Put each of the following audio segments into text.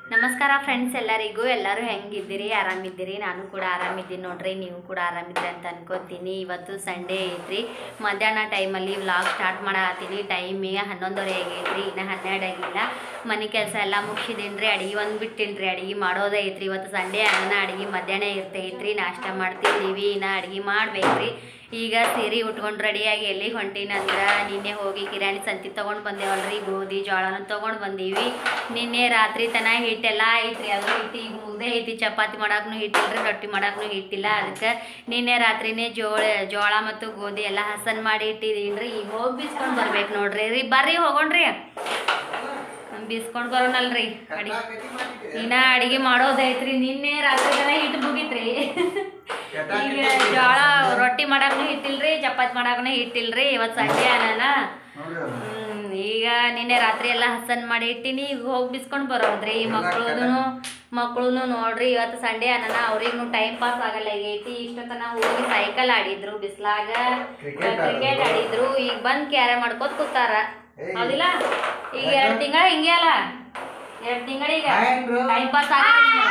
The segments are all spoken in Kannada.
ನಮಸ್ಕಾರ ಫ್ರೆಂಡ್ಸ್ ಎಲ್ಲರಿಗೂ ಎಲ್ಲರೂ ಹೆಂಗಿದ್ದೀರಿ ಆರಾಮಿದ್ದೀರಿ ನಾನು ಕೂಡ ಆರಾಮಿದ್ದೀನಿ ನೋಡ್ರಿ ನೀವು ಕೂಡ ಆರಾಮಿದ್ದೀರಿ ಅಂತ ಅನ್ಕೋತೀನಿ ಇವತ್ತು ಸಂಡೇ ಐತ್ರಿ ಮಧ್ಯಾಹ್ನ ಟೈಮಲ್ಲಿ ವ್ಲಾಗ್ ಸ್ಟಾರ್ಟ್ ಮಾಡತ್ತೀನಿ ಟೈಮಿಗೆ ಹನ್ನೊಂದುವರೆ ಆಗೈತ್ರಿ ಇನ್ನು ಹನ್ನೆರಡು ಆಗಿಲ್ಲ ಮನೆ ಕೆಲಸ ಎಲ್ಲ ಮುಗಿಸಿದೀನಿ ರೀ ಅಡುಗೆ ಒಂದು ಬಿಟ್ಟಿನಿ ರೀ ಅಡುಗೆ ಮಾಡೋದೇ ಐತ್ರಿ ಇವತ್ತು ಸಂಡೇ ಅನ್ನ ಅಡುಗೆ ಮಧ್ಯಾಹ್ನ ಇರ್ತೈತ್ರಿ ನಾಷ್ಟ ಮಾಡ್ತಿದ್ದೀವಿ ಇನ್ನು ಅಡುಗೆ ಮಾಡ್ಬೇಕ್ರಿ ಈಗ ಸೀರೆ ಉಟ್ಕೊಂಡು ರೆಡಿಯಾಗಿ ಎಲ್ಲಿ ಹೊಂಟಿನಂದ್ರೆ ನಿನ್ನೆ ಹೋಗಿ ಕಿರಾಣಿ ಸಂತಿ ತೊಗೊಂಡು ಬಂದೇವಲ್ರಿ ಗೋಧಿ ಜೋಳನ ತೊಗೊಂಡು ಬಂದೀವಿ ನಿನ್ನೆ ರಾತ್ರಿ ತನ ಹಿಟ್ಟೆಲ್ಲ ಐತ್ರಿ ಅದು ಹಿಟ್ಟು ಈಗ ಮುಗ್ದೆ ಐತಿ ಚಪಾತಿ ಮಾಡಾಕ್ನು ಹಿಟ್ಟಿಲ್ರಿ ರೊಟ್ಟಿ ಮಾಡಾಕ್ನು ಹಿಟ್ಟಿಲ್ಲ ಅದಕ್ಕೆ ನಿನ್ನೆ ರಾತ್ರಿನೇ ಜೋಳ ಜೋಳ ಮತ್ತು ಗೋಧಿ ಎಲ್ಲ ಹಸನ್ ಮಾಡಿ ಇಟ್ಟಿದೀನಿ ರೀ ಈಗ ಹೋಗಿ ಬಿಸ್ಕೊಂಡು ಬರ್ಬೇಕು ನೋಡ್ರಿ ರೀ ಬರ್ರಿ ಹೋಗೋಣ್ರಿ ಬಿಸ್ಕೊಂಡು ಬರೋಣಲ್ರಿ ಅಡಿ ಇನ್ನ ಅಡಿಗೆ ಮಾಡೋದೈತ್ರಿ ನಿನ್ನೆ ರಾತ್ರಿ ತನ ಹಿಟ್ಟು ಮುಗಿತ್ರಿ ಈಗ ಜೋಳ ರೊಟ್ಟಿ ಮಾಡಾಕ್ನು ಹಿಟ್ಟಿಲ್ರಿ ಚಪಾತಿ ಮಾಡಾಕ್ನು ಹಿಟ್ಟಿಲ್ರಿ ಇವತ್ತು ಸಂಡೆ ಅನ್ನ ಹ್ಮ್, ಈಗ ನಿನ್ನೆ ರಾತ್ರಿ ಎಲ್ಲ ಹಸನ್ ಮಾಡಿ ಇಟ್ಟಿನಿ ಈಗ ಹೋಗಿ ಬಿಸ್ಕೊಂಡು ಬರೋದ್ರಿ ಮಕ್ಳುನು ಮಕ್ಳುನು ನೋಡ್ರಿ ಇವತ್ತು ಸಂಡೇ ಅನ್ನನ ಅವ್ರಿಗೂ ಟೈಮ್ ಪಾಸ್ ಆಗಲ್ಲ ಆಗೈತಿ ಇಷ್ಟೊತ್ತನ ಹೋಗಿ ಸೈಕಲ್ ಆಡಿದ್ರು ಬಿಸ್ಲಾಗ Cricket ಕ್ರಿಕೆಟ್ ಆಡಿದ್ರು ಈಗ ಬಂದ್ ಕ್ಯಾರ ಮಾಡ್ಕೋತ ಕೂತಾರ ಏಯ್. ಹೌದಿಲ್ಲ ಈಗ ಎರಡ್ ತಿಂಗಳ ಹಿಂಗೆ ಅಲ್ಲ ಎರಡ್ ತಿಂಗಳಿಗೆ ಹ್ಯಾಂಗ್ರು? ಟೈಮ್ ಪಾಸ್ ಆಗಲ್ಲ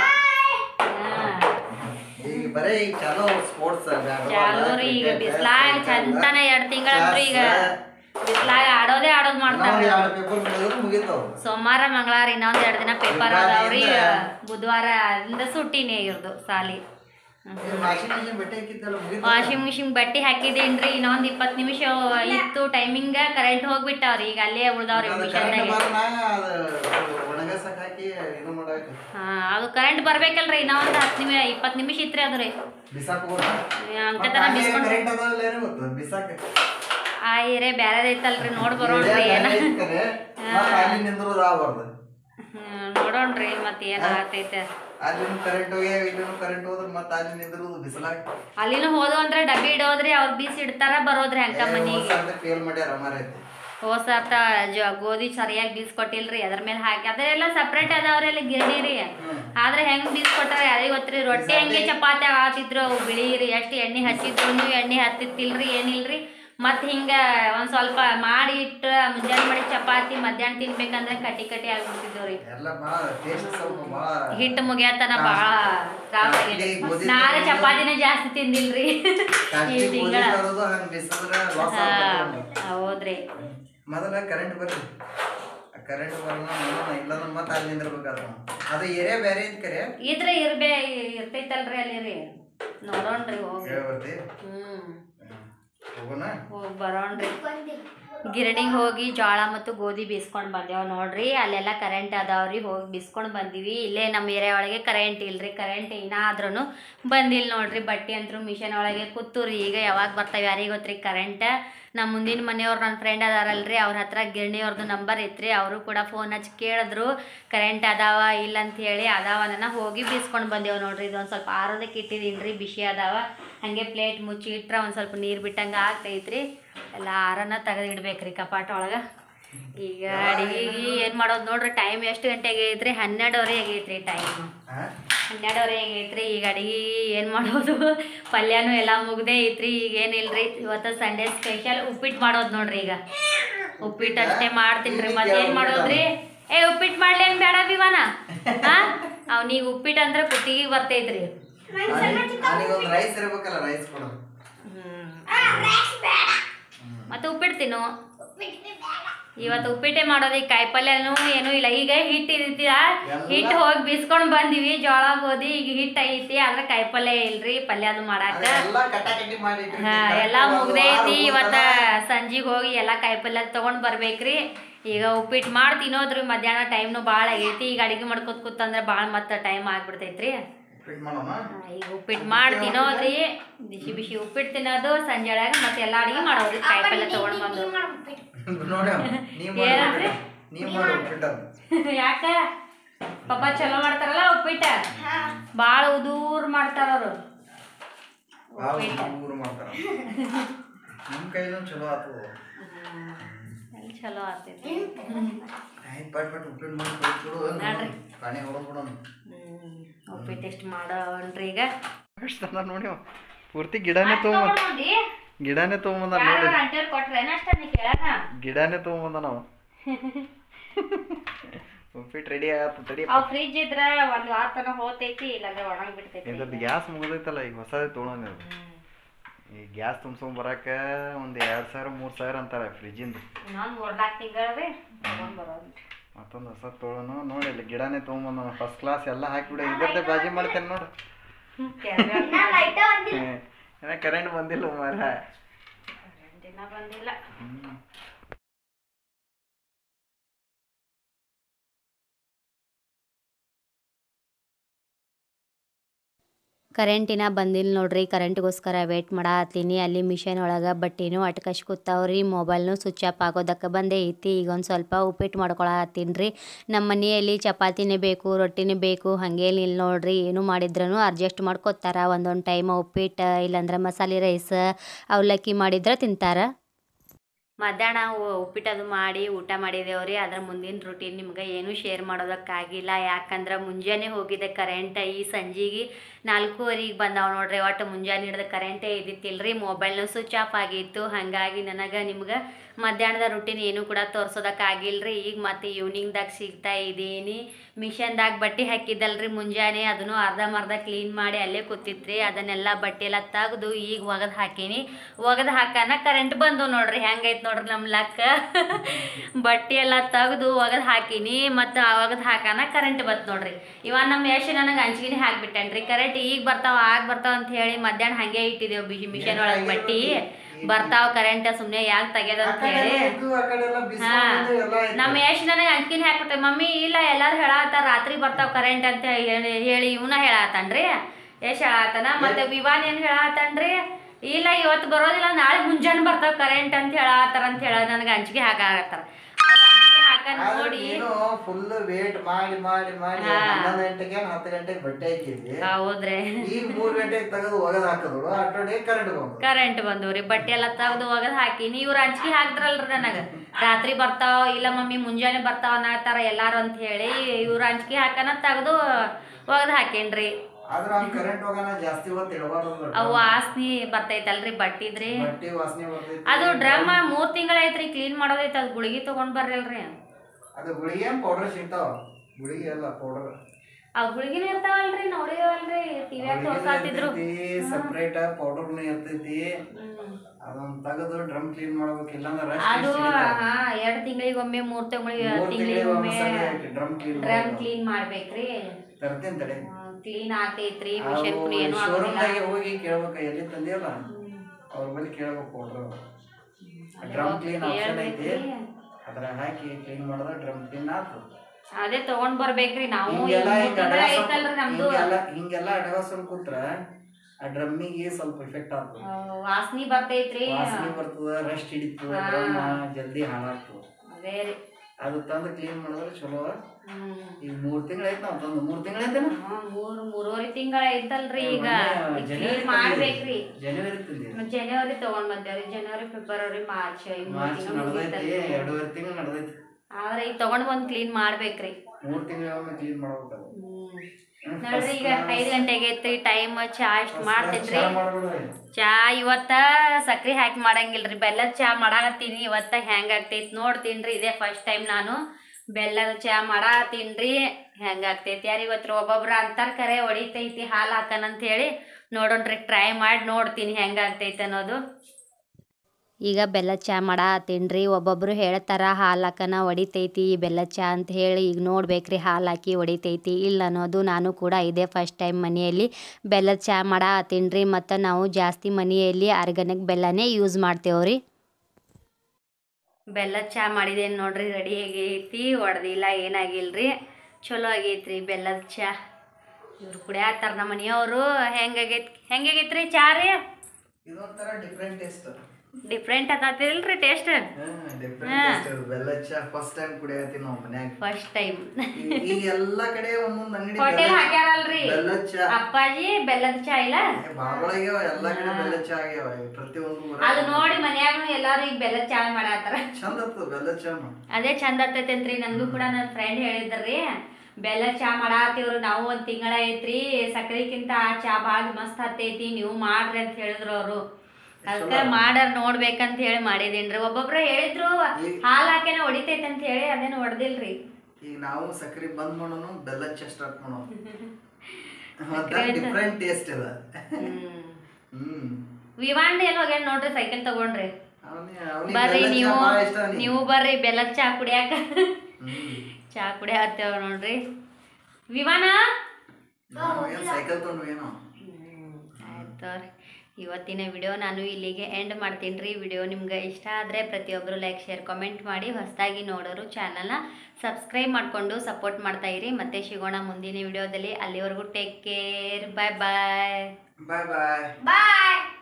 ಈಗ ಬರೇ ಈಗ ಚಲೋ ಸ್ಪೋರ್ಟ್ಸ್ ಚಾಲು ರೀ ಈಗ ಬಿಸ್ಲಾಗ ಚಂತನ ಎರಡ್ ತಿಂಗಳಂತ್ರು ಈಗ ಬಿಸ್ಲಾಗ ಆಡೋದೇ ಆಡೋದ್ ಮಾಡ್ತಾರ ಎರಡು ಪೇಪರ್ ಮುಗಿದ್ರು ಮುಗಿತಾವ ಸೋಮವಾರ ಮಂಗಳವಾರ ಇನ್ನೊಂದ್ ಎರಡ್ ದಿನ ಪೇಪರ್ ಅದಾವ್ರಿ ಬುಧವಾರ ಅದಿಂದ ಸುಟ್ಟಿನೇ ಇರ್ದು ಸಾಲಿ ವಾಷಿಂಗ್ ಮಿಷಿನ್ ಬಟ್ಟೆ ಹಾಕಿದ್ದಲ್ಲ ಮುಗಿತು ವಾಷಿಂಗ್ ಮಿಷಿನ್ ಬಟ್ಟೆ ಹಾಕಿದೇನ್ರಿ ಇನ್ನೊಂದ್ ಇಪ್ಪತ್ ನಿಮಿಷ ಇತ್ತು ಟೈಮಿಂಗ್ ಕರೆಂಟ್ ಹೋಗ್ಬಿಟ್ಟಾವ್ರಿ ಈಗ ಅಲ್ಲೇ ಉಳ್ದಾವ್ರಿ ಅದು ಮಿಷನ್ದಾಗ ಕರೆಂಟ್ ಬರನ ಅದು ಒಣಗಸಕ್ ಹಾಕಿ ಇದು ಮಾಡಾಕ ಹಾ ಅದು ಕರೆಂಟ್ ಬರ್ಬೇಕಲ್ರಿ ಇನ್ನೊಂದ್ ಹತ್ತು ನಿಮಿಷ ಇಪ್ಪತ್ ನಿಮಿಷ ಇತ್ರಿ ಅದು ರೀ ಬಿಸಾಕ್ ಅಂಕತನ ಬಿಸ್ಕೊಂಡ್ ಕರೆಂಟ್ ಅದಾವಲ್ಲ ಏನು ಗೊತ್ತು ಬಿಸಾಕ ಆ ಏರಿಯಾ ಬ್ಯಾರೆ ಐತಲ್ರಿ ನೋಡ್ ಬರೋಣ್ರಿ ಏನ ಅಲ್ಲಿ ನಿಂದ್ರದ ಆಗ್ಬಾರ್ದು ಹ್ಮ್, ನೋಡೋಣ್ರಿ ಮತ್ ಏನ್ ಆಗತೈತೆ ಅಲ್ಲಿನೂ ಕರೆಂಟ್ ಹೋಗಿ ಇಲ್ಲಿನೂ ಕರೆಂಟ್ ಹೋದ್ರೆ ಮತ್ತೆ ಅಲ್ಲಿ ನಿಂದ್ರದು ಬಿಸಿಲಾಗ ಅಲ್ಲಿನೂ ಹೋದು ಅಂದ್ರೆ ಡಬ್ಬಿ ಇಡೋದ್ರಿ ಅವ್ರ ಬೀಸ್ ಇಡ್ತಾರ ಬರೋದ್ರಿ ಅಂಕ ಮನಿಗೆ ಫೇಲ್ ಮಾಡ್ಯಾರ ಮಾರೈತಿ ಹೋದ ಸರ್ತ ಜ ಗೋಧಿ ಸರಿಯಾಗಿ ಬೀಸ್ ಕೊಟ್ಟಿಲ್ರಿ ಅದ್ರ ಮೇಲೆ ಹಾಕಿ ಅದೆಲ್ಲ ಸಪ್ರೇಟ್ ಅದಾವ್ರಿ ಅಲ್ಲಿ ಗಿರಣಿ ರೀ ಆದ್ರೆ ಹೆಂಗ್ ಬೀಸ್ ಕೊಟ್ಟಾರ ಯಾರಿಗೆ ಗೊತ್ತ್ರಿ ರೊಟ್ಟಿ ಹಂಗೆ ಚಪಾತಿ ಆತಿದ್ರು ಅವು ಬಿಳಿ ರೀ ಎಷ್ಟು ಎಣ್ಣೆ ಹಚ್ಚಿದ್ರು ನೀವು ಎಣ್ಣೆ ಹತ್ತಿತ್ತಿಲ್ರಿ ಏನಿಲ್ರಿ ಮತ್ ಹಿಂಗ ಒಂದ್ ಸ್ವಲ್ಪ ಮಾಡಿ ಇಟ್ಟು ಮುಂಜಾನೆ ಮಾಡಿ ಚಪಾತಿ ಮಧ್ಯಾಹ್ನ ತಿನ್ಬೇಕಂದ್ರೆ ಕಟ್ಟಿ ಕಟ್ಟಿ ಆಗ್ಬಿಡ್ತಿದ್ವು ರೀ ಎಲ್ಲ ಭಾಳ ಟೇಸ್ಟ್ ಸ್ವಲ್ಪ ಭಾಳ ಹಿಟ್ಟು ಮುಗಿಯತನ ಬಾಳ ತ್ರಾಸ ಆಗೈತಿ. ನಾಳೆ ಚಪಾತಿನ ಜಾಸ್ತಿ ತಿಂದಿಲ್ರಿ ಈ ತಿಂಗಳ ಹಂಗ ಬಿಸಿದ್ರೆ ಲಾಸ್ ಹಾ, ಆಗ್ತದೆ ಹೌದ್ರಿ ಮೊದಲ ಕರೆಂಟ್ ಬರ್ರಿ ಕರೆಂಟ್ ಬರಲ್ಲ ನೋಡೋಣ ಇಲ್ಲಂದ್ರೆ ಮತ್ತೆ ಅಲ್ಲಿ ನಿಂದಿರ್ಬೇಕಾದ್ರೆ ಅದು ಏರಿಯಾ ಬೇರೆ ಐತಿ ಕರೆ ಇದ್ರೆ ಇರ್ಬೇ ಇರ್ತೈತಲ್ರಿ ಅಲ್ಲಿ ರೀ ನೋಡೋಣ್ರಿ ಹೋಗಿ ಹೇಳಿ ಬರ್ತಿ ಹ್ಮ್ ಹೋಗೋಣ ಹೋಗಿ ಬರೋಣ್ರಿ ಗಿರಣಿಗೆ ಹೋಗಿ ಜೋಳ ಮತ್ತು ಗೋಧಿ ಬೀಸ್ಕೊಂಡು ಬಂದೇವು ನೋಡ್ರಿ ಅಲ್ಲೆಲ್ಲ ಕರೆಂಟ್ ಅದಾವ್ರಿ ಹೋಗಿ ಬೀಸ್ಕೊಂಡು ಬಂದೀವಿ ಇಲ್ಲೇ ನಮ್ಮ ಏರಿಯಾ ಒಳಗೆ ಕರೆಂಟ್ ಇಲ್ರಿ ಕರೆಂಟ್ ಏನಾದ್ರೂ ಬಂದಿಲ್ಲ ನೋಡ್ರಿ ಬಟ್ಟೆ ಅಂತೂ ಮಿಷನ್ ಒಳಗೆ ಕೂತೂರಿ ಈಗ ಯಾವಾಗ ಬರ್ತಾವೆ ಯಾರಿಗೆ ಗೊತ್ತ್ರಿ ಕರೆಂಟ್ ನಮ್ಮ ಮುಂದಿನ ಮನೆಯವ್ರು ನನ್ನ ಫ್ರೆಂಡ್ ಅದಾರಲ್ರಿ ಅವ್ರ ಹತ್ರ ಗಿರಣಿಯವ್ರದ್ದು ನಂಬರ್ ಐತ್ರಿ ಅವರು ಕೂಡ ಫೋನ್ ಹಚ್ಚಿ ಕೇಳಿದ್ರು ಕರೆಂಟ್ ಅದಾವ ಇಲ್ಲ ಅಂತ ಹೇಳಿ ಅದಾವ ನನ್ನ ಹೋಗಿ ಬೀಸ್ಕೊಂಡು ಬಂದೇವು ನೋಡ್ರಿ ಇದೊಂದು ಸ್ವಲ್ಪ ಆರೋದಕ್ಕೆ ಇಟ್ಟಿದ್ದೀನಿ ರೀ ಬಿಸಿ ಅದಾವ ಹಾಗೆ ಪ್ಲೇಟ್ ಮುಚ್ಚಿ ಇಟ್ರೆ ಒಂದು ಸ್ವಲ್ಪ ನೀರು ಬಿಟ್ಟಂಗೆ ಆಗ್ತೈತ್ರಿ ಎಲ್ಲ ಆರನ್ನ ತೆಗೆದು ಇಡ್ಬೇಕ್ರಿ ಕಪಾಟ ಒಳಗೆ ಈಗ ಅಡಿಗೆಗೆ ಏನು ಮಾಡೋದು ನೋಡ್ರಿ ಟೈಮ್ ಎಷ್ಟು ಗಂಟೆಗೆ ಐತ್ರಿ ಹನ್ನೆರಡುವರೆ ಆಗೈತ್ರಿ ಟೈಮ್ ಹಾ? ಹನ್ನೆರಡುವರೆ ಆಗೈತ್ರಿ ಈಗ ಅಡಿಗೆ ಏನು ಮಾಡೋದು ಪಲ್ಯನೂ ಎಲ್ಲ ಮುಗ್ದೇ ಐತ್ರಿ ಈಗ ಏನಿಲ್ರಿ ಇವತ್ತು ಸಂಡೇ ಸ್ಪೆಷಲ್ ಉಪ್ಪಿಟ್ಟು ಮಾಡೋದು ನೋಡ್ರಿ ಈಗ ಉಪ್ಪಿಟ್ಟು ಅಷ್ಟೇ ಮಾಡ್ತೀನಿ ರೀ ಮತ್ತೇನು ಮಾಡೋದ್ರಿ ಏ ಉಪ್ಪಿಟ್ಟು ಮಾಡ್ಲಿ ಏನು ಬೇಡ ವಿಮಾನ ಹಾಂ ಅವ್ನಿಗೆ ಉಪ್ಪಿಟ್ಟು ಅಂದ್ರೆ ಕುತ್ತಿಗೆ ಬರ್ತೈತ್ರಿ ಅವನಿಗೆ ಒಂದು ರೈಸ್ ಇರ್ಬೇಕಲ್ಲ ರೈಸ್ ಕೊಡು ಮತ್ತೆ ಉಪ್ಪಿಟ್ಟು ತಿನ್ನು ಇವತ್ತು ಉಪ್ಪಿಟ್ಟೆ ಮಾಡೋದು ಈಗ ಕಾಯಿಪಲ್ಯನೂ ಏನೂ ಇಲ್ಲ ಈಗ ಹಿಟ್ಟು ಇರ್ತೀರ ಹಿಟ್ಟು ಹೋಗಿ ಬೀಸ್ಕೊಂಡು ಬಂದಿವಿ ಜೋಳ ಗೋಧಿ ಈಗ ಹಿಟ್ಟು ಐತಿ ಆದ್ರೆ ಕಾಯಿಪಲ್ಯ ಇಲ್ರಿ ಪಲ್ಯ ಅದು ಮಾಡಾಕ ಎಲ್ಲ ಕಟಾಕಟಿ ಮಾಡಿ ಇಟ್ಟಿರ್ತೀನಿ. ಹಾ ಎಲ್ಲ ಮುಗ್ದೈತಿ ಇವತ್ತ ಸಂಜಿಗೆ ಹೋಗಿ ಎಲ್ಲ ಕಾಯಿಪಲ್ಯ ತಗೊಂಡ್ ಬರ್ಬೇಕ್ರಿ ಈಗ ಉಪ್ಪಿಟ್ಟು ಮಾಡಿ ತಿನ್ನೋದ್ರಿ ಮಧ್ಯಾಹ್ನ ಟೈಮ್ನು ಭಾಳ ಆಗೈತಿ ಈಗ ಅಡಿಗೆ ಮಾಡ್ಕೊತ ಕೂತಂದ್ರೆ ಭಾಳ ಮತ್ತೆ ಟೈಮ್ ಆಗ್ಬಿಡ್ತೈತ್ರಿ ಉಪ್ಪಿಟ್ಟು ಮಾಡೋಣ ಹಾ, ಈಗ ಉಪ್ಪಿಟ್ಟು ಮಾಡಿ ತಿನ್ನೋದ್ರಿ ಬಿಸಿ ಬಿಸಿ ಉಪ್ಪಿಟ್ಟು ತಿನ್ನೋದು ಸಂಜೆ ಒಳಗೆ ಮತ್ತೆ ಎಲ್ಲ ಅಡಿಗೆ ಮಾಡೋದ್ರಿ ಕಾಯಿಪಲ್ಯ ತಗೊಂಡ್ ಬಂದು ನೋಡಿ ನೀ ಮಾಡಿ ಏನಂದ್ರಿ? ಉಪ್ಪಿಟ್ಟು. ನೀ ಮಾಡಿ ಉಪ್ಪಿಟ್ಟು ಯಾಕ ಪಾಪ ಚಲೋ ಮಾಡ್ತಾರಲ್ಲ ಉಪ್ಪಿಟ್ಟ ಭಾಳ ಉದೂರ್ ಮಾಡ್ತಾರ ಅವರು ಭಾಳ ಊರು ಮಾಡ್ತಾರ ನಿಮ್ಮ ಕೈಲೂ ಚಲೋ ಆತು ಎಲ್ಲಿ ಚಲೋ ಆಗ್ತೈತಿ ಆಯ್ತು ಪಟ್ ಪಟ್ ಉಪ್ಪಿಟ್ಟು ಮಾಡಿ ಕೊಡ್ಬಿಡು ನೋಡ್ರಿ. ಪಾನಿ ಹೊಡೆದ್ಬಿಡೋಣ ಹ್ಮ್. ಉಪ್ಪಿಟ್ಟು ಎಷ್ಟು ಮಾಡೋಣ್ರಿ ಈಗ ಎಷ್ಟು ನೋಡಿ ಪೂರ್ತಿ ಗಿಡನೇ ತೊಗೊಂಬ ನೋಡಿ ಗಿಡನೇ ತೊಗೊಂಬಂದ ಯಾರೋ ನೋಡಿ ಅಂಟೇರ್ ಕೊಟ್ರೆ ಅಷ್ಟ ನೀ ಕೇಳಣ ಗಿಡನೇ ತೊಗೊಂಬಂದ ನಾವು ಉಪ್ಪಿಟ್ಟು ರೆಡಿ ಆಗತ್ತ ತಡಿ ಅವ್ ಫ್ರಿಜ್ ಇದ್ರ ಒಂದ್ ವಾರ ತನ ಹೋತೈತಿ ಇಲ್ಲಾಂದ್ರೆ ಒಣಗಿ ಬಿಡ್ತೈತಿ ಇದ್ರದ್ದು ಗ್ಯಾಸ್ ಮುಗಿದೈತಲ್ಲ ಈಗ ಹೊಸದೇ ತೊಗೊಂಡು ಈ ಗ್ಯಾಸ್ ತುಂಬ್ಸ್ಕೊಂಡ್ ಬರಾಕ ಒಂದ್ ಎರಡ್ ಸಾವಿರ ಮೂರ್ ಸಾವಿರ ಅಂತಾರೆ ಫ್ರಿಜ್ಜಿಂದು ಇನ್ನೊಂದ್ ಮೂರ್ನಾಲ್ಕು ತಿಂಗಳೇ ತಗೊಂಡ್ ಬರೋದು ಮತ್ತೊಂದು ಹೊಸ ತೊಗೊಳನು ನೋಡಿ ಇಲ್ಲಿ ಗಿಡನೇ ತೊಗೊಂಬಂದ ಫಸ್ಟ್ ಕ್ಲಾಸ್ ಎಲ್ಲ ಹಾಕಿಬಿಡ ಇದ್ರದ್ದೇ ಬಾಜಿ ಮಾಡ್ತೇನೆ ನೋಡು ಏನ ಕರೆಂಟ್ ಬಂದಿಲ್ಲ ಮರ ದಿನ ಬಂದಿಲ್ಲ ಕರೆಂಟಿನ ಬಂದಿಲ್ಲ ನೋಡ್ರಿ ಕರೆಂಟ್ಗೋಸ್ಕರ ವೇಟ್ ಮಾಡತ್ತೀನಿ ಅಲ್ಲಿ ಮಿಷನ್ ಒಳಗೆ ಬಟ್ಟಿನೂ ಅಟ್ಕಶ್ ಕೂತಾವ್ರಿ ಮೊಬೈಲ್ನು ಸ್ವಿಚ್ ಆಫ್ ಆಗೋದಕ್ಕೆ ಬಂದೇ ಐತಿ ಈಗ ಒಂದು ಸ್ವಲ್ಪ ಉಪ್ಪಿಟ್ಟು ಮಾಡ್ಕೊಳತ್ತೀನಿ ರೀ ನಮ್ಮ ಮನೆಯಲ್ಲಿ ಚಪಾತಿನೇ ಬೇಕು ರೊಟ್ಟಿನೇ ಬೇಕು ಹಾಗೇನಿಲ್ಲ ನೋಡ್ರಿ ಏನು ಮಾಡಿದ್ರೂ ಅಡ್ಜಸ್ಟ್ ಮಾಡ್ಕೊತಾರ ಒಂದೊಂದು ಟೈಮ್ ಉಪ್ಪಿಟ್ಟು ಇಲ್ಲಾಂದ್ರೆ ಮಸಾಲೆ ರೈಸ್ ಅವಲಕ್ಕಿ ಮಾಡಿದ್ರೆ ತಿಂತಾರ ಮಧ್ಯಾಹ್ನ ಉಪ್ಪಿಟ್ಟು ಅದು ಮಾಡಿ ಊಟ ಮಾಡಿದೇವ್ರಿ ಅದ್ರ ಮುಂದಿನ ರೂಟೀನ್ ನಿಮ್ಗೆ ಏನೂ ಶೇರ್ ಮಾಡೋದಕ್ಕಾಗಿಲ್ಲ ಯಾಕಂದ್ರೆ ಮುಂಜಾನೆ ಹೋಗಿದೆ ಕರೆಂಟ್ ಈ ಸಂಜೆಗೆ ನಾಲ್ಕೂವರೆಗೆ ಬಂದಾವ ನೋಡ್ರಿ ಒಟ್ಟು ಮುಂಜಾನೆ ಹಿಡ್ದು ಕರೆಂಟೇ ಇದ್ದಿತ್ತಿಲ್ರಿ ಮೊಬೈಲ್ನು ಸ್ವಿಚ್ ಆಫ್ ಆಗಿತ್ತು ಹಾಗಾಗಿ ನನಗೆ ನಿಮ್ಗೆ ಮಧ್ಯಾಹ್ನದ ರೂಟೀನ್ ಏನೂ ಕೂಡ ತೋರ್ಸೋದಕ್ಕಾಗಿಲ್ರಿ ಈಗ ಮತ್ತೆ ಈವ್ನಿಂಗ್ದಾಗ ಸಿಗ್ತಾ ಇದ್ದೀನಿ ಮಿಷನ್ದಾಗ ಬಟ್ಟೆ ಹಾಕಿದ್ದಲ್ರಿ ಮುಂಜಾನೆ ಅದನ್ನು ಅರ್ಧಂಬರ್ಧ ಕ್ಲೀನ್ ಮಾಡಿ ಅಲ್ಲೇ ಕೂತಿತ್ರಿ ಅದನ್ನೆಲ್ಲ ಬಟ್ಟೆ ಎಲ್ಲ ತೆಗ್ದು ಈಗ ಒಗದು ಹಾಕೀನಿ ಒಗದು ಹಾಕಾನ ಕರೆಂಟ್ ಬಂದು ನೋಡ್ರಿ ಹೆಂಗೈತೆ ನೋಡ್ರಿ ನಮ್ಮ ಲಕ್ಕ ಬಟ್ಟೆ ಎಲ್ಲ ತೆಗ್ದು ಒಗದು ಹಾಕೀನಿ ಮತ್ತು ಒಗದು ಹಾಕಾನ ಕರೆಂಟ್ ಬಂತು ನೋಡ್ರಿ ಇವ ನಮ್ಮ ಯಶ್ ನನಗೆ ಅಂಚಿಗೆ ಹಾಕ್ಬಿಟ್ಟೇನ್ರಿ ಕರೆಂಟ್ ಈಗ ಬರ್ತಾವ ಆಗ ಬರ್ತಾವ ಅಂತ ಹೇಳಿ ಮಧ್ಯಾಹ್ನ ಹಾಗೆ ಇಟ್ಟಿದ್ದೇವೆ ಬಿಸಿ ಮಿಷನ್ ಒಳಗೆ ಬಟ್ಟಿ ಬರ್ತಾವ ಕರೆಂಟ್ ಸುಮ್ಮನೆ ಯಾಕೆ ತೆಗ್ಯದ ಅಂತ ಹೇಳಿ ಹಾ. ನಮ್ಮ ಯಶ್ ನನಗೆ ಅಂಕಿನ ಹಾಕ್ಬಿಟ್ಟೆ ಮಮ್ಮಿ ಇಲ್ಲ ಎಲ್ಲಾರು ಹೇಳತ್ತಾರ ರಾತ್ರಿ ಬರ್ತಾವ ಕರೆಂಟ್ ಅಂತ ಹೇಳಿ ಹೇಳಿ ಇವನ ಹೇಳತ್ತಾನ್ರಿ ಯಶ್ ಹೇಳತ್ತಾನ ಮತ್ತೆ ವಿವಾನ್ ಏನ್ ಹೇಳತ್ತಾನ್ರಿ ಇಲ್ಲ ಇವತ್ತು ಬರೋದಿಲ್ಲ ನಾಳೆ ಮುಂಜಾನೆ ಬರ್ತಾವ ಕರೆಂಟ್ ಅಂತ ಹೇಳತ್ತಾರ ಅಂತ ಹೇಳ ನನಗೆ ಅಂಚಿಗೆ ಹಾಕಾಗತ್ತಾರ ಹಾಕನ್ ನೋಡಿ ಫುಲ್ ವೇಟ್ ಮಾಡಿ ಮಾಡಿ ಮಾಡಿ ಹಾ. ಹನ್ನೊಂದು ಗಂಟೆಗೆ ಹತ್ತು ಗಂಟೆಗೆ ಬಟ್ಟೆ ಹಾಕಿದ್ವಿ ಹೌದ್ರಿ ಈಗ ಮೂರ್ ಗಂಟೆಗೆ ತೆಗೆದು ಒಗದ್ ಹಾಕಿದ್ರು ಅಷ್ಟೊಟ್ಟಿಗೆ ಕರೆಂಟ್ ಬಂತು ಕರೆಂಟ್ ಬಂದವ್ರಿ ಬಟ್ಟೆ ಎಲ್ಲ ತೆಗ್ದು ಒಗದ್ ಹಾಕಿನಿ ಇವ್ರು ಅಂಚಿಗೆ ಹಾಕ್ದ್ರಲ್ರಿ ನನಗೆ ರಾತ್ರಿ ಬರ್ತಾವ ಇಲ್ಲ ಮಮ್ಮಿ ಮುಂಜಾನೆ ಬರ್ತಾವ ಅನ್ನತ್ತಾರ ಎಲ್ಲಾರು ಅಂತ ಹೇಳಿ ಇವ್ರು ಅಂಚಿಗೆ ಹಾಕನ ತೆಗ್ದು ಒಗದ್ ಹಾಕೇನ್ರಿ ಆದ್ರ ಅವ್ನ್ ಕರೆಂಟ್ ಹೋಗೋಣ ಜಾಸ್ತಿ ಹೊತ್ತು ಇಡಬಾರ್ದು ಅವು ವಾಸನಿ ಬರ್ತೈತಲ್ರಿ ಬಟ್ಟಿದ್ರಿ ಬಟ್ಟೆ ವಾಸನೆ ಬರ್ತೈತಿ ಅದು ಡ್ರಮ್ ಮೂರ್ ತಿಂಗಳೈತ್ರಿ ಕ್ಲೀನ್ ಮಾಡೋದೈತಿ ಅದು ಗುಳಿಗೆ ತಗೊಂಡ್ ಬರ್ರಲ್ರಿ ಅದು ಗುಳಿಗೆ ಪೌಡರ್ ಸಿಗ್ತಾವ ಗುಳಿಗೆ ಅಲ್ಲ ಪೌಡರ್ ಆ ಗುಳಿಗಿನ ಇರ್ತಾವಲ್ರಿ ನೋಡಿವಲ್ರಿ ಟಿವಿಯಾಗ ತೋರ್ಸಾತಿದ್ರು ಸಪ್ರೇಟ್ ಪೌಡರ್ನು ಇರ್ತೈತಿ ಅದನ್ನ ತೆಗೆದು ಡ್ರಮ್ ಕ್ಲೀನ್ ಮಾಡ್ಬೇಕು ಇಲ್ಲಾಂದ್ರೆ ಅದು ರಸ್ಟ್ ಹಾ ಎರಡ್ ತಿಂಗಳಿಗೊಮ್ಮೆ ಮೂರ್ ತಿಂಗಳಿಗೆ ತಿಂಗಳಿಗೊಮ್ಮೆ ಡ್ರಮ್ ಕ್ಲೀನ್ ಡ್ರಮ್ ಕ್ಲೀನ್ ಮಾಡ್ಬೇಕ್ರಿ ತರ್ತೀನಿ ತಡೆ ಕ್ಲೀನ್ ಆಗ್ತೈತ್ರಿ ಮಿಷನ್ ಕೂಡ ಏನು ಆಗೋದಿಲ್ಲ ಶೋರೂಮ್ದಾಗೆ ಹೋಗಿ ಕೇಳ್ಬೇಕ ಎಲ್ಲಿ ತಂದಿಯಲ್ಲ ಅವ್ರ ಬಳಿ ಕೇಳ್ಬೇಕು ಪೌಡರ್ ಡ್ರಮ್ ಕ್ಲೀನ್ ಆಪ್ಷನ್ ಐತಿ ಕೇಳ್ಬೇಕ್ರಿ. ಅದ್ರ ಹಾಕಿ ಕ್ಲೀನ್ ಮಾಡಿದ್ರೆ ಡ್ರಮ್ ಕ್ಲೀನ್ ಆತು ಅದೇ ತಗೊಂಡ್ ಬರ್ಬೇಕ್ರಿ ನಾವು ಹಿಂಗೆಲ್ಲ ಮೂರ್ ಹಿಂಗ ತಿಂಗಳ ಐತಲ್ರಿ ನಮ್ದು ಹಿಂಗೆಲ್ಲ ಹಿಂಗೆಲ್ಲ ಅಡಗಾಸಲ್ ಕೂತ್ರ ಆ ಡ್ರಮ್ಮಿಗೆ ಸ್ವಲ್ಪ ಎಫೆಕ್ಟ್ ಆಗ್ತದ ಆ, ವಾಸ್ನಿ ಬರ್ತೈತ್ರಿ ವಾಸನೆ ಬರ್ತದ ರೆಸ್ಟ್ ಹಿಡಿತದ ಡ್ರಮ್ ಜಲ್ದಿ ಹಾಳಾಗ್ತದ ಅದೇ ರೀ ಅದು ತಂದು ಕ್ಲೀನ್ ಮಾಡಿದ್ರೆ ಚಲೋ ಹ್ಮ್ ಈಗ ಮೂರ್ ತಿಂಗಳೈತ್ ನಾವ್ ತಂದು ಮೂರ್ ತಿಂಗಳೈತೇನ ಹಾ, ಮೂರ್ ಮೂರುವರೆ ತಿಂಗಳ ಐತಲ್ರಿ ಈಗ ಮೊನ್ನೆ ಈಗ ಜನವರಿ clean ಮಾಡ್ಬೇಕ್ರಿ ಜನವರಿ ತಂದಿ ಜನವರಿ ತಗೊಂಡ್ ಬಂದೇವ್ರಿ ಜನವರಿ ಫೆಬ್ರವರಿ ಮಾರ್ಚ್ ಈ ಮೂರ್ ಮಾರ್ಚ್ ತಿಂಗಳು ನಡ್ದೈತಿ ಮುಗೀತಲ್ರಿ. ಎರಡೂವರೆ ತಿಂಗಳು ನಡ್ದೈತಿ ಆದ್ರೆ ಈಗ ತಗೊಂಡ್ ಬಂದ್ ಕ್ಲೀನ್ ಮಾಡ್ಬೇಕ್ರಿ ಮೂರ್ ತಿಂಗಳಿಗೊಮ್ಮೆ ಕ್ಲೀನ್ ಮಾಡ್ಬೇಕು ಹ್ಮ್ ನೋಡ್ರಿ ಈಗ ಐದ್ ಗಂಟೆಗೆ ಐತ್ರಿ ಟೈಮ್ ಚಾ ಇಷ್ಟ ಮಾಡ್ತೇನ್ರಿ ಚಾ ಮಾಡ್ಬಿಡ್ರಿ ಚಾ ಇವತ್ತ ಸಕ್ರಿ ಹಾಕಿ ಮಾಡಂಗಿಲ್ರಿ ಬೆಲ್ಲದ ಚಾ ಮಾಡಾಕತ್ತೀನಿ ಇವತ್ತ ಹೆಂಗ್ ಆಗ್ತೈತಿ ನೋಡ್ತೀನ್ರಿ ಇದೇ ಫಸ್ಟ್ ಟೈಮ್ ನಾನು ಬೆಲ್ಲದ ಚಾ ಮಾಡಾತೀನ್ರಿ ಹೆಂಗ್ ಆಗ್ತೈತಿ ಯಾರು ಇವತ್ತು ಒಬ್ಬೊಬ್ರು ಅಂತಾರ ಕರೆ ಹೊಡಿತೈತಿ ಹಾಲು ಹಾಕನ್ ಅಂತ ಹೇಳಿ ನೋಡೋಣ್ರಿ ಟ್ರೈ ಮಾಡಿ ನೋಡ್ತೀನಿ ಹೆಂಗ್ ಆಗ್ತೈತಿ ಅನ್ನೋದು ಈಗ ಬೆಲ್ಲದ ಚಾ ಮಾಡಾತೀನ್ರಿ ಒಬ್ಬೊಬ್ರು ಹೇಳ್ತಾರ ಹಾಲು ಹಾಕನ ಹೊಡಿತೈತಿ ಬೆಲ್ಲದ ಚಾ ಅಂತ ಹೇಳಿ ಈಗ ನೋಡ್ಬೇಕ್ರಿ ಹಾಲು ಹಾಕಿ ಹೊಡಿತೈತಿ ಇಲ್ಲ ಅನ್ನೋದು ನಾನು ಕೂಡ ಇದೇ ಫಸ್ಟ್ ಟೈಮ್ ಮನೆಯಲ್ಲಿ ಬೆಲ್ಲದ ಚಾ ಮಾಡಾತೀನ್ರಿ ಮತ್ತು ನಾವು ಜಾಸ್ತಿ ಮನೆಯಲ್ಲಿ ಆರ್ಗಾನಿಕ್ ಬೆಲ್ಲನೇ ಯೂಸ್ ಮಾಡ್ತೇವ್ರಿ ಬೆಲ್ಲದ ಚಾ ಮಾಡಿದೇನು ನೋಡ್ರಿ ರೆಡಿ ಆಗೈತಿ ಹೊಡೆದಿಲ್ಲ ಏನಾಗಿಲ್ರಿ ಚಲೋ ಆಗೈತ್ರಿ ಬೆಲ್ಲದ ಚಾ ಇವ್ರು ಕುಡಿಯಾತಾರ ನಮ್ಮ ಮನೆಯವರು ಹೆಂಗಾಗೈತಿ ಹೆಂಗಾಗೈತ್ರಿ ಚಾ ರೀ ಇದೊಂಥರ ಡಿಫ್ರೆಂಟ್ ಟೇಸ್ಟ್ ಡಿಫ್ರೆಂಟ್ ಆಗತ್ತಿಲ್ರಿ ಟೇಸ್ಟ್ ಡಿಫ್ರೆಂಟ್ ಟೇಸ್ಟ್ ಬೆಲ್ಲ ಚಾ ಫಸ್ಟ್ ಟೈಮ್ ಕುಡಿಯತ್ತೀವಿ ನಾವು ಮನ್ಯಾಗ ಫಸ್ಟ್ ಟೈಮ್ ಈ- ಈಗ ಎಲ್ಲಾ ಕಡೆ ಒಂದೊಂದ್ ಅಂಗಡಿ ಹೋಟೆಲ್ ಹಾಕ್ಯಾರಲ್ರಿ ಬೆಲ್ಲದ ಚಾ ಅಪ್ಪಾಜಿ ಬೆಲ್ಲದ ಚಾ ಇಲ್ಲ ಬಾಗಳಾಗ್ಯಾವ ಎಲ್ಲಾ ಕಡೆ ಬೆಲ್ಲ ಚಾ ಆಗ್ಯಾವ ಪ್ರತಿಯೊಂದು ಊರಾಗ. ಅದು ನೋಡಿ ಮನ್ಯಾಗ ಎಲ್ಲಾರು ಈಗ ಬೆಲ್ಲದ ಚಾ ಮಾಡಾತಾರ ಚಂದ ಆಗ್ತದ ಬೆಲ್ಲ ಚಾನು ಅದೇ ಚಂದ ಆಗ್ತೈತೇನ್ರಿ ನನಗೂ ಕೂಡ ನನ್ನ ಫ್ರೆಂಡ್ ಹೇಳಿದ್ರಿ ಬೆಲ್ಲ ಚಾ ಮಾಡಾತೀವ್ರಿ ನಾವು ಒಂದ್ ತಿಂಗಳ ಐತ್ರಿ ಸಕ್ರಿಕ್ಕಿಂತ ಆ ಚಾ ಭಾಳ ಮಸ್ತ್ ಹತ್ತೈತಿ ನೀವು ಮಾಡ್ರಿ ಅಂತ ಹೇಳಿದ್ರು ಅವರು ಅದಕ್ಕೆ ಮಾಡಾರ ನೋಡ್ಬೇಕಂತ ಹೇಳಿ ಮಾಡಿದೇನ್ರಿ ಒಬ್ಬೊಬ್ರು ಹೇಳಿದ್ರು ಹಾಲ್ ಹಾಕೇನ ಹೊಡಿತೈತಿ ಅಂತ ಹೇಳಿ ಅದೇನು ಹೊಡೆದಿಲ್ರಿ ಈಗ ನಾವು ಸಕ್ರೆ ಬಂದ್ ಮಾಡೋನು ಬೆಲ್ಲ ಚಾ ಸ್ಟಾರ್ಟ್ ಮಾಡೋನು ಸಕ್ರೆ ಅಂತ- ಡಿಫ್ರೆಂಟ್ ಟೇಸ್ಟ್ ಅದ ಹ್ಮ್ ಹ್ಮ್ ವಿವಾಂಡ್ ಎಲ್ಲಿ ಹೋಗ್ಯಾನ ನೋಡ್ರಿ ಸೈಕಲ್ ತಗೊಂಡ್ರಿ ಅವನಿಗೆ ಅವನಿಗೆ ಬರ್ರಿ ಬೆಲ್ಲದ್ ಚಾ ನೀವು ಭಾಳ ಇಷ್ಟ ಅವ್ನಿಗೆ. ನೀವು ಬರ್ರಿ ಬೆಲ್ಲದ ಚಾ ಕುಡಿಯಾಕ ಹ್ಮ್ ಚಾ ಕುಡಿಯತ್ತೇವ ನೋಡ್ರಿ ವಿಮಾನ ನಾವು ಏನ್ ಸೈಕಲ್ ತೊಗೊಂಡು ಏನೋ ಆಯ್ತು ಇವತ್ತಿನ ವಿಡಿಯೋ ನಾನು ಇಲ್ಲಿಗೆ ಎಂಡ್ ಮಾಡ್ತೀನಿ ರೀ ವಿಡಿಯೋ ನಿಮ್ಗೆ ಇಷ್ಟ ಆದರೆ ಪ್ರತಿಯೊಬ್ಬರು ಲೈಕ್ ಶೇರ್ ಕಾಮೆಂಟ್ ಮಾಡಿ ಹೊಸದಾಗಿ ನೋಡೋರು ಚಾನಲ್ನ ಸಬ್ಸ್ಕ್ರೈಬ್ ಮಾಡಿಕೊಂಡು ಸಪೋರ್ಟ್ ಮಾಡ್ತಾ ಇರಿ ಮತ್ತೆ ಸಿಗೋಣ ಮುಂದಿನ ವಿಡಿಯೋದಲ್ಲಿ ಅಲ್ಲಿವರೆಗೂ ಟೇಕ್ ಕೇರ್ ಬಾಯ್ ಬಾಯ್ ಬಾಯ್ ಬಾಯ್ ಬಾಯ್